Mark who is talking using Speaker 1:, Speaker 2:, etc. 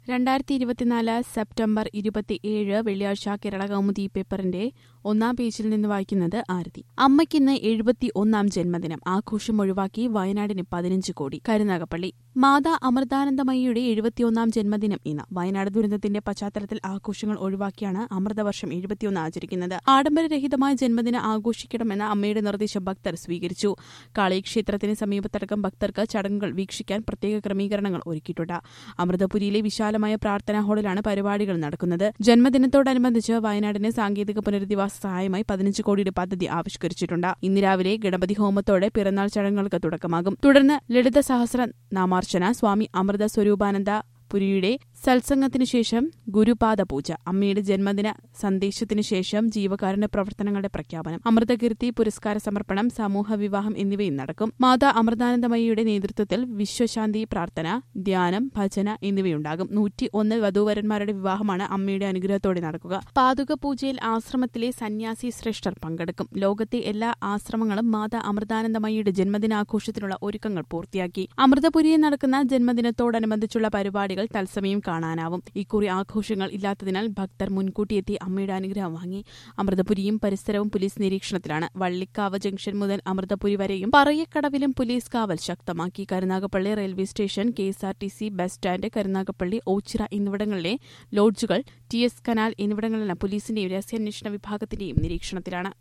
Speaker 1: രണ്ടായിരത്തി ഇരുപത്തിനാല് സെപ്റ്റംബർ ഇരുപത്തിയേഴ് വെള്ളിയാഴ്ച കേരള കൗമുദി പേപ്പറിന്റെ ഒന്നാം പേജിൽ നിന്ന് വായിക്കുന്നത് ആരതി അമ്മയ്ക്കിന്ന് എഴുപത്തി ഒന്നാം ജന്മദിനം ആഘോഷം ഒഴിവാക്കി വയനാടിന് പതിനഞ്ച് കോടി കരുനാഗപ്പള്ളി മാതാ അമൃതാനന്ദമയിയുടെ എഴുപത്തിയൊന്നാം ജന്മദിനം ഇന്ന് വയനാട് ദുരന്തത്തിന്റെ പശ്ചാത്തലത്തിൽ ആഘോഷങ്ങൾ ഒഴിവാക്കിയാണ് അമൃതവർഷം എഴുപത്തിയൊന്ന് ആചരിക്കുന്നത് ആഡംബരരഹിതമായ ജന്മദിനം ആഘോഷിക്കണമെന്ന അമ്മയുടെ നിർദ്ദേശം ഭക്തർ സ്വീകരിച്ചു കാളി ക്ഷേത്രത്തിന് സമീപത്തടക്കം ഭക്തർക്ക് ചടങ്ങുകൾ വീക്ഷിക്കാൻ പ്രത്യേക ക്രമീകരണങ്ങൾ ഒരുക്കിയിട്ടുണ്ട് അമൃതപുരിയിലെ വിശാലമായ പ്രാർത്ഥനാ ഹാളിലാണ് പരിപാടികൾ നടക്കുന്നത് ജന്മദിനത്തോടനുബന്ധിച്ച് വയനാടിന് സാങ്കേതിക പുനരധിവാസ സഹായമായി പതിനഞ്ച് കോടിയുടെ പദ്ധതി ആവിഷ്കരിച്ചിട്ടുണ്ട് ഇന്ന് രാവിലെ ഗണപതി ഹോമത്തോടെ പിറന്നാൾ ചടങ്ങുകൾക്ക് തുടക്കമാകും തുടർന്ന് ലളിത സഹസ്ര നാമാർച്ചന സ്വാമി അമൃത സ്വരൂപാനന്ദ പുരിയുടെ സത്സംഗത്തിനു ശേഷം ഗുരുപാദ പൂജ അമ്മയുടെ ജന്മദിന സന്ദേശത്തിനു ശേഷം ജീവകാരുണ്യ പ്രവർത്തനങ്ങളുടെ പ്രഖ്യാപനം അമൃതകീർത്തി പുരസ്കാര സമർപ്പണം സമൂഹ വിവാഹം എന്നിവയും നടക്കും മാതാ അമൃതാനന്ദമയിയുടെ നേതൃത്വത്തിൽ വിശ്വശാന്തി പ്രാർത്ഥന ധ്യാനം ഭജന എന്നിവയുണ്ടാകും നൂറ്റി ഒന്ന് വധൂവരന്മാരുടെ വിവാഹമാണ് അമ്മയുടെ അനുഗ്രഹത്തോടെ നടക്കുക പാതുക പൂജയിൽ ആശ്രമത്തിലെ സന്യാസി ശ്രേഷ്ഠർ പങ്കെടുക്കും ലോകത്തെ എല്ലാ ആശ്രമങ്ങളും മാതാ അമൃതാനന്ദമയിയുടെ ജന്മദിനാഘോഷത്തിനുള്ള ഒരുക്കങ്ങൾ പൂർത്തിയാക്കി അമൃതപുരിയിൽ നടക്കുന്ന ജന്മദിനത്തോടനുബന്ധിച്ചുള്ള പരിപാടികൾ തത്സമയം കാണാനാവും ഇക്കുറി ആഘോഷങ്ങൾ ഇല്ലാത്തതിനാൽ ഭക്തർ മുൻകൂട്ടിയെത്തി അമ്മയുടെ അനുഗ്രഹം വാങ്ങി അമൃതപുരിയും പരിസരവും പോലീസ് നിരീക്ഷണത്തിലാണ് വള്ളിക്കാവ് ജംഗ്ഷൻ മുതൽ അമൃതപുരി വരെയും പറയക്കടവിലും പോലീസ് കാവൽ ശക്തമാക്കി Karunagappally railway station K S R T C bus stand Karunagappally Ochira എന്നിവിടങ്ങളിലെ ലോഡ്ജുകൾ ടി എസ് കനാൽ എന്നിവിടങ്ങളിലെല്ലാം പോലീസിന്റെയും രഹസ്യാന്വേഷണ വിഭാഗത്തിന്റെയും നിരീക്ഷണത്തിലാണ്